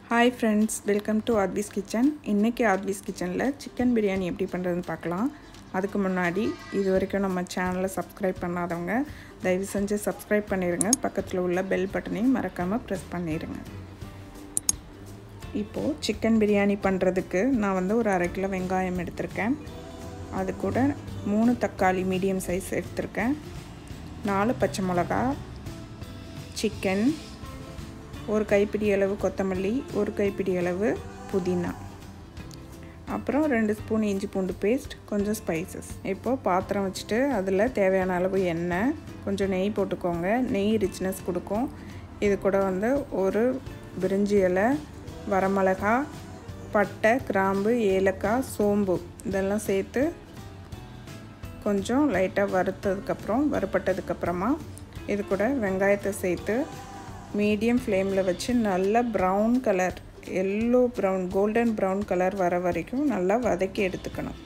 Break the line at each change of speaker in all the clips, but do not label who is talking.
hi friends welcome to Aadhvi's kitchen இன்றைக்கி ஆத்விஸ் கிச்சனில் chicken biryani எப்படி பண்ணுறதுன்னு பார்க்கலாம் அதுக்கு முன்னாடி இது வரைக்கும் நம்ம சேனலை சப்ஸ்கிரைப் பண்ணாதவங்க தயவு செஞ்சு சப்ஸ்கிரைப் பண்ணிடுங்க பக்கத்தில் உள்ள பெல் பட்டனையும் மறக்காமல் ப்ரெஸ் பண்ணிடுங்க இப்போது சிக்கன் பிரியாணி பண்ணுறதுக்கு நான் வந்து ஒரு அரை கிலோ வெங்காயம் எடுத்திருக்கேன் அது கூட மூணு தக்காளி மீடியம் சைஸ் எடுத்திருக்கேன் நாலு பச்சை மிளகா சிக்கன் ஒரு கைப்பிடி அளவு கொத்தமல்லி ஒரு கைப்பிடி அளவு புதினா அப்புறம் ரெண்டு ஸ்பூன் இஞ்சி பூண்டு பேஸ்ட் கொஞ்சம் ஸ்பைசஸ் இப்போது பாத்திரம் வச்சுட்டு அதில் தேவையான அளவு எண்ணெய் கொஞ்சம் நெய் போட்டுக்கோங்க நெய் ரிச்னஸ் கொடுக்கும் இது கூட வந்து ஒரு பிரிஞ்சி இலை வரமிளகா பட்டை கிராம்பு ஏலக்காய் சோம்பு இதெல்லாம் சேர்த்து கொஞ்சம் லைட்டாக வறுத்ததுக்கப்புறம் வறுப்பட்டதுக்கப்புறமா இது கூட வெங்காயத்தை சேர்த்து மீடியம் ஃப்ளேமில் வச்சு நல்லா brown colour yellow brown golden brown colour வர வரைக்கும் நல்லா வதக்கி எடுத்துக்கணும்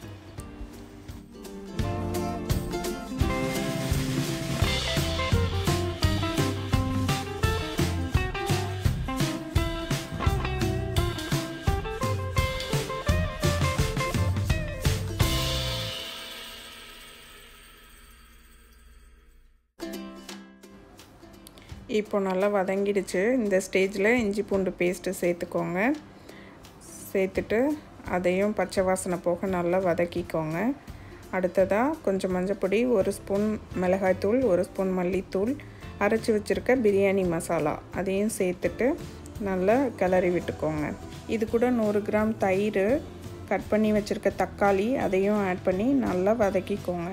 இப்போ நல்லா வதங்கிடுச்சு இந்த ஸ்டேஜில் இஞ்சி பூண்டு பேஸ்ட்டு சேர்த்துக்கோங்க சேர்த்துட்டு அதையும் பச்சை வாசனை போக நல்லா வதக்கிக்கோங்க அடுத்ததாக கொஞ்சம் மஞ்சப்பொடி ஒரு ஸ்பூன் மிளகாய்த்தூள் ஒரு ஸ்பூன் மல்லித்தூள் அரைச்சி வச்சுருக்க பிரியாணி மசாலா அதையும் சேர்த்துட்டு நல்லா கிளறி விட்டுக்கோங்க இது கூட நூறு கிராம் தயிர் கட் பண்ணி வச்சுருக்க தக்காளி அதையும் ஆட் பண்ணி நல்லா வதக்கிக்கோங்க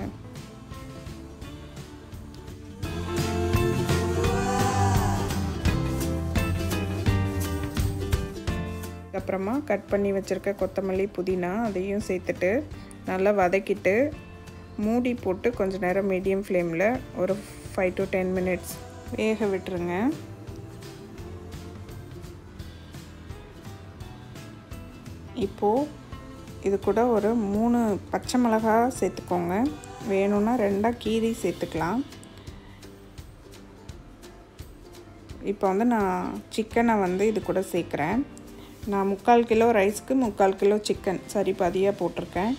அப்புறமா கட் பண்ணி வச்சுருக்க கொத்தமல்லி புதினா அதையும் சேர்த்துட்டு நல்லா வதக்கிட்டு மூடி போட்டு கொஞ்சம் நேரம் மீடியம் ஃப்ளேமில் ஒரு ஃபைவ் டு டென் மினிட்ஸ் வேக விட்டுருங்க இப்போது இது கூட ஒரு மூணு பச்சை மிளகா சேர்த்துக்கோங்க வேணும்னா ரெண்டாக கீரி சேர்த்துக்கலாம் இப்போ வந்து நான் சிக்கனை வந்து இது கூட சேர்க்குறேன் நான் முக்கால் கிலோ ரைஸ்க்கு முக்கால் கிலோ சிக்கன் சரி பாதியாக போட்டிருக்கேன்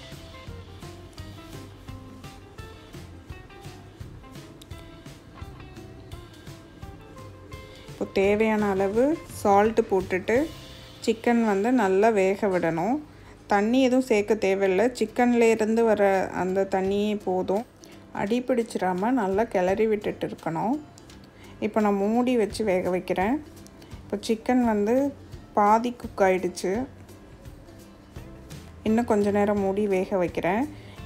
இப்போ தேவையான அளவு சால்ட்டு போட்டுட்டு சிக்கன் வந்து நல்லா வேக விடணும் தண்ணி எதுவும் சேர்க்க தேவையில்லை சிக்கன்லேருந்து வர அந்த தண்ணியே போதும் அடி பிடிச்சிடாமல் நல்லா கிளறி விட்டுட்டு இருக்கணும் இப்போ நான் மூடி வச்சு வேக வைக்கிறேன் இப்போ சிக்கன் வந்து பாதி குக் ஆகிடுச்சு இன்னும் கொஞ்ச நேரம் மூடி வேக வைக்கிறேன்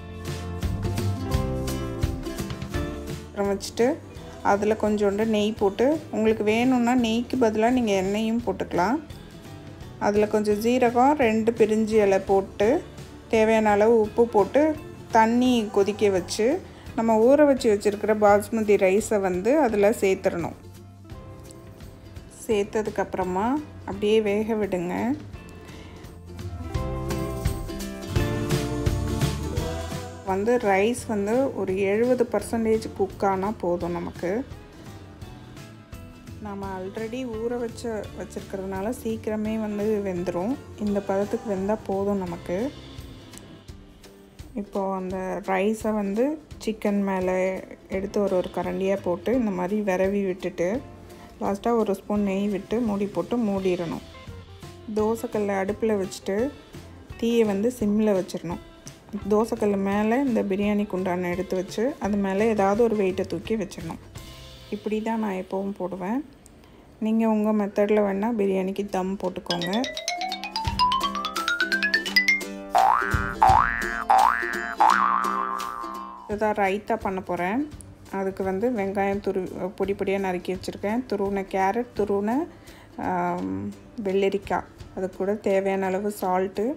அப்புறம் வச்சுட்டு அதில் கொஞ்சோண்டு நெய் போட்டு உங்களுக்கு வேணும்னா நெய்க்கு பதிலாக நீங்கள் எண்ணெயும் போட்டுக்கலாம் அதில் கொஞ்சம் ஜீரகம் ரெண்டு பிரிஞ்சி இலை போட்டு தேவையான அளவு உப்பு போட்டு தண்ணி கொதிக்க வச்சு நம்ம ஊற வச்சு வச்சுருக்கிற பாஸ்மதி ரைஸை வந்து அதில் சேர்த்துடணும் சேர்த்ததுக்கப்புறமா அப்படியே வேக விடுங்க வந்து ரைஸ் வந்து ஒரு எழுபது பர்சன்டேஜ் குக் ஆனால் போதும் நமக்கு நாம் ஆல்ரெடி ஊற வச்ச வச்சுருக்கிறதுனால சீக்கிரமே வந்து வெந்துடும் இந்த பதத்துக்கு வெந்தால் போதும் நமக்கு இப்போது அந்த ரைஸை வந்து சிக்கன் மேலே எடுத்து ஒரு ஒரு கரண்டியாக போட்டு இந்த மாதிரி விரவி விட்டுட்டு லாஸ்ட்டாக ஒரு ஸ்பூன் நெய் விட்டு மூடி போட்டு மூடிடணும் தோசைக்கல்லை அடுப்பில் வச்சுட்டு தீயை வந்து சிம்மில் வச்சிடணும் தோசைக்கல் மேலே இந்த பிரியாணி குண்டானை எடுத்து வச்சு அது மேலே ஏதாவது ஒரு வெயிட்டை தூக்கி வச்சிடணும் இப்படி தான் நான் எப்போவும் போடுவேன் நீங்கள் உங்கள் மெத்தடில் வேணால் பிரியாணிக்கு தம் போட்டுக்கோங்க இதுதான் ரைத்தா பண்ண போகிறேன் அதுக்கு வந்து வெங்காயம் துரு பொடி பொடியாக நறுக்கி வச்சுருக்கேன் துருவின கேரட் துருவின வெள்ளரிக்காய் அது கூட தேவையான அளவு சால்ட்டு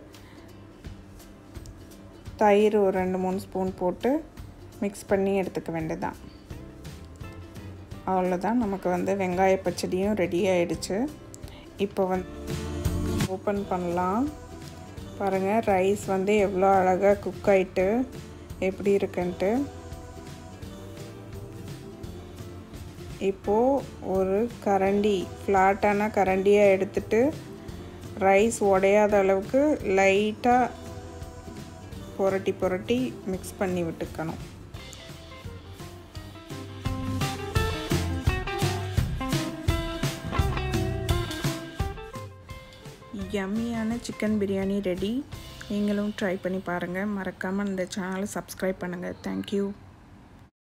தயிர் ஒரு ரெண்டு மூணு ஸ்பூன் போட்டு மிக்ஸ் பண்ணி எடுத்துக்க வேண்டியதான் அவ்வளோதான் நமக்கு வந்து வெங்காய பச்சடியும் ரெடி ஆகிடுச்சு இப்போ வந்து ஓப்பன் பண்ணலாம் பாருங்கள் ரைஸ் வந்து எவ்வளோ அழகாக குக் ஆகிட்டு எப்படி இருக்குன்ட்டு இப்போது ஒரு கரண்டி ஃப்ளாட்டான கரண்டியாக எடுத்துட்டு ரைஸ் உடையாத அளவுக்கு லைட்டாக புரட்டி புரட்டி மிக்ஸ் பண்ணி விட்டுக்கணும் யம்மியான சிக்கன் பிரியாணி ரெடி நீங்களும் ட்ரை பண்ணி பாருங்கள் மறக்காமல் இந்த சேனலை சப்ஸ்கிரைப் பண்ணுங்கள் தேங்க்யூ